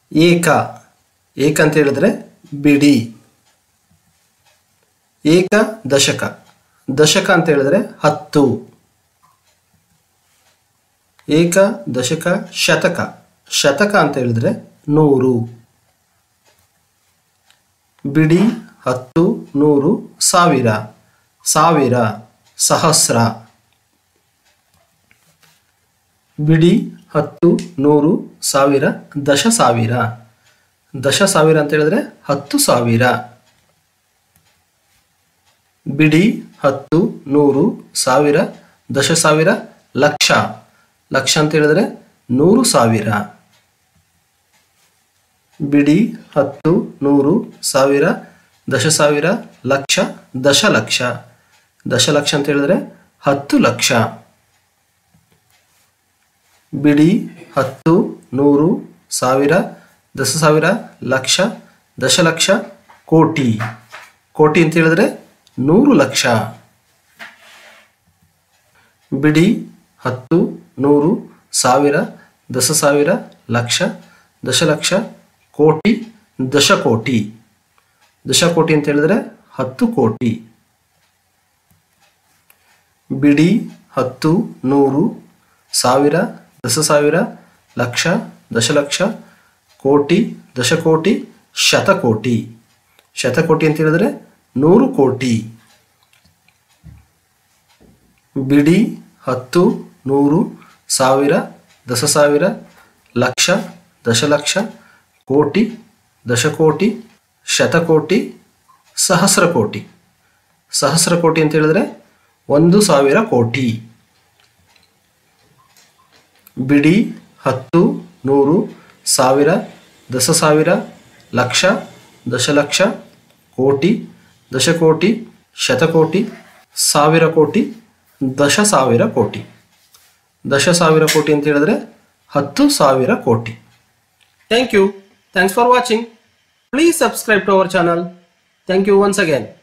ಏಕ ಏಕ ಅಂತ ಹೇಳಿದ್ರೆ ಬಿಡಿ ಏಕ ದಶಕ ದಶಕ ಅಂತ ಹೇಳಿದ್ರೆ ಹತ್ತು ಏಕ ದಶಕ ಶತಕ ಶತಕ ಅಂತ ಹೇಳಿದ್ರೆ ನೂರು ಬಿಡಿ ಹತ್ತು ನೂರು ಸಾವಿರ ಸಾವಿರ ಸಹಸ್ರ ಬಿಡಿ ಹತ್ತು ನೂರು ಸಾವಿರ ದಶ ಸಾವಿರ ದಶ ಸಾವಿರ ಅಂತ ಹೇಳಿದ್ರೆ ಹತ್ತು ಸಾವಿರ ಬಿಡಿ ಹತ್ತು ನೂರು ಸಾವಿರ ದಶ ಸಾವಿರ ಲಕ್ಷ ಲಕ್ಷ ಅಂತ ಹೇಳಿದ್ರೆ ನೂರು ಸಾವಿರ ಬಿಡಿ ಹತ್ತು ನೂರು ಸಾವಿರ ದಶ ಸಾವಿರ ಲಕ್ಷ ದಶಲಕ್ಷ ದಶಲಕ್ಷ ಅಂತ ಹೇಳಿದ್ರೆ ಹತ್ತು ಲಕ್ಷ ಬಿಡಿ ಹತ್ತು ನೂರು ಸಾವಿರ ದಶ ಸಾವಿರ ಲಕ್ಷ ದಶಲಕ್ಷ ಕೋಟಿ ಕೋಟಿ ಅಂತ ಹೇಳಿದ್ರೆ ನೂರು ಲಕ್ಷ ಬಿಡಿ ಹತ್ತು ನೂರು ಸಾವಿರ ದಶ ಸಾವಿರ ಲಕ್ಷ ದಶಲಕ್ಷ ಕೋಟಿ ದಶಕೋಟಿ ದಶಕೋಟಿ ಅಂತ ಹೇಳಿದ್ರೆ ಹತ್ತು ಕೋಟಿ ಬಿಡಿ ಹತ್ತು ನೂರು ಸಾವಿರ ದಶ ಸಾವಿರ ಲಕ್ಷ ದಶಲಕ್ಷ ಕೋಟಿ ದಶಕೋಟಿ ಶತಕೋಟಿ ಶತಕೋಟಿ ಅಂತ ಹೇಳಿದ್ರೆ ನೂರು ಕೋಟಿ ಬಿಡಿ ಹತ್ತು ನೂರು ಸಾವಿರ ದಶ ಸಾವಿರ ಲಕ್ಷ ದಶಲಕ್ಷ ಕೋಟಿ ದಶಕೋಟಿ ಶತಕೋಟಿ ಸಹಸ್ರ ಕೋಟಿ ಸಹಸ್ರ ಕೋಟಿ ಅಂತ ಹೇಳಿದ್ರೆ ಒಂದು ಸಾವಿರ ಕೋಟಿ ಬಿಡಿ ಹತ್ತು ನೂರು ಸಾವಿರ ದಶ ಸಾವಿರ ಲಕ್ಷ ದಶಲಕ್ಷ ಕೋಟಿ ದಶಕೋಟಿ ಶತಕೋಟಿ ಸಾವಿರ ಕೋಟಿ ದಶ ಸಾವಿರ ಕೋಟಿ ದಶ ಸಾವಿರ ಕೋಟಿ ಅಂತ ಹೇಳಿದ್ರೆ ಹತ್ತು ಸಾವಿರ ಕೋಟಿ thank you thanks for watching please subscribe to our channel thank you once again